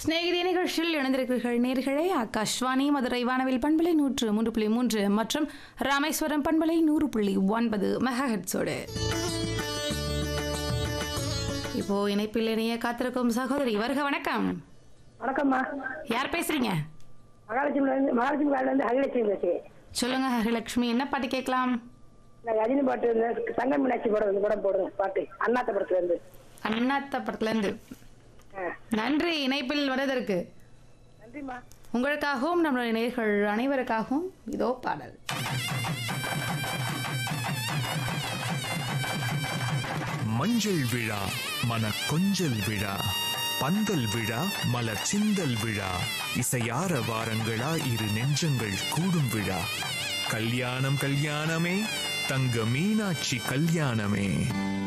சிநேகிதி நிகழ்ச்சியில் இணைந்திருக்கிறீர்கள் நேர்களே ஆகாஷ்வாணி மதுரை வானவில் பண்பலை நூற்று மூன்று புள்ளி மூன்று மற்றும் ராமேஸ்வரம் பண்பலை நூறு புள்ளி ஒன்பது மெகாஹெட்ஸோடு இப்போ இணைப்பில் இணைய காத்திருக்கும் சகோதரி வருக வணக்கம் வணக்கம்மா யார் பேசுறீங்க மகாலட்சுமில இருந்து மகாலட்சுமி காலில் இருந்து ஹரிலட்சுமி பேசுகிறேன் சொல்லுங்க ஹரிலட்சுமி என்ன பாட்டு கேட்கலாம் நான் ரஜினி பாட்டு இந்த தங்க மீனாட்சி படம் இந்த படம் போடுங்க பாட்டு அண்ணாத்த படத்துல இருந்து அண்ணாத்த படத்துல இருந்து ஆ, நன்றி இணைப்பில் வந்ததற்கு நன்றிம்மா உங்களுக்காகவும் நம்மளுடைய நேர்கள் அனைவருக்காகவும் இதோ பாடல் மஞ்சள் விழா மன கொஞ்சல் விழா பந்தல் விழா மலர் சிந்தல் விழா இசையார வாரங்களா இரு நெஞ்சங்கள் கூடும் விழா கல்யாணம் கல்யாணமே தங்க மீனாட்சி கல்யாணமே